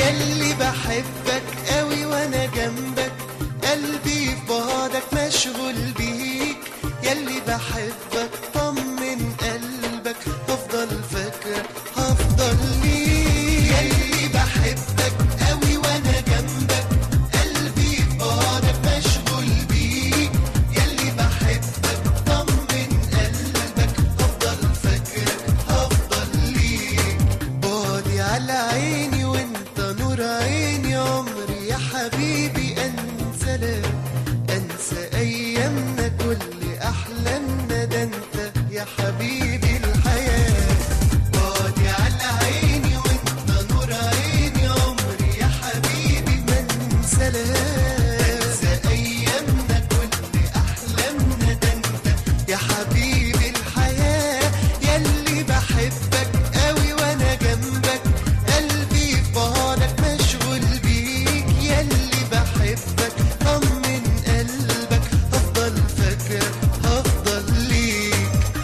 يلي بحبك قوي وانا جنبك قلبي في بعدك مشغول بيك يلي بحبك طمن قلبك هفضل فاكرك هفضل ليك يلي بحبك قوي وانا جنبك قلبي في بعدك مشغول بيك يلي بحبك طمن قلبك هفضل فاكرك هفضل ليك بعدي على عيني وانت نور عيني عمري يا حبيبي انسى لا انسى ايامنا كل احلامنا ده انت يا حبيبي الحياه بعدي على عيني وانت نور عيني عمري يا حبيبي ما انسى لا انسى ايامنا كل احلامنا ده انت يا حبيبي الحياه يلي بحبك قوي وانا جنبك قلبي في بعدك مشغول بيك يلي بحبك طمن قلبك هفضل فاكر هفضل ليك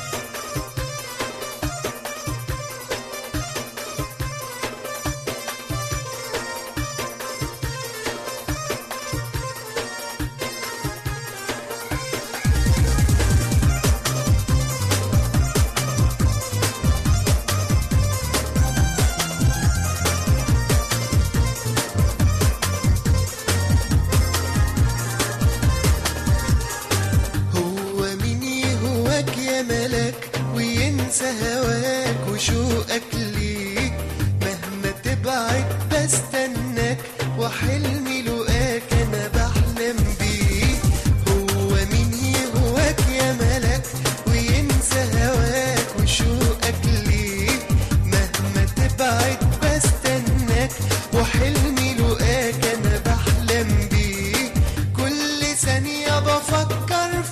هو مين يهواك يا ملاك وينسى هواك وشوقك ليك مهما تبعد بستناك وحلمي لقاك انا بحلم بيك هو مين يهواك يا ملاك وينسى هواك وشوقك ليك مهما تبعد بستناك وحلمي لقاك انا بحلم بيك كل ثانية بفكر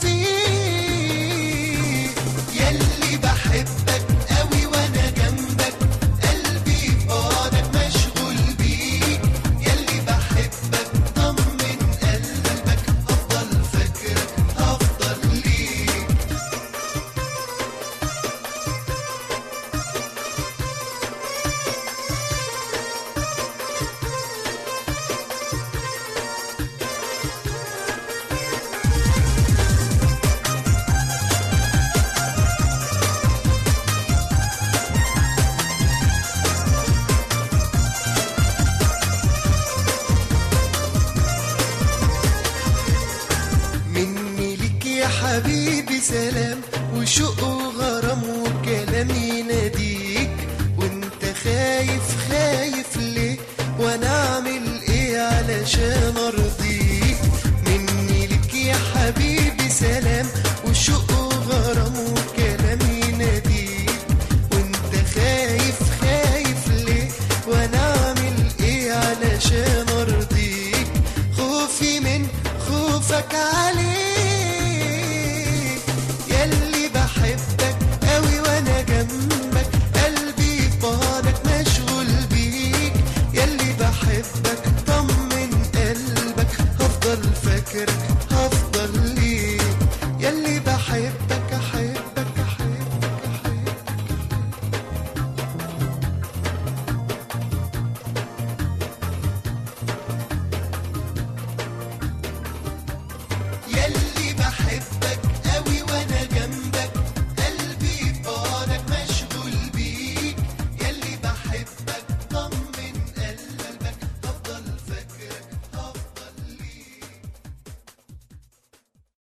فيك يلي بحبك قوي وانا جنبك قلبي في بعدك مشغول بيك يلي بحبك طمن قلبك هفضل فاكرك هفضل ليك مني ليك يا حبيبي سلام وشوق وغرام وكلام يناديك وانت خايف خايف ليه وانا اعمل ايه علشان ارضيك مني ليك يا حبيبي سلام وشوق وغرام وكلام يناديك وانت خايف خايف ليه وانا اعمل ايه علشان ارضيك خوفي من خوفك عليك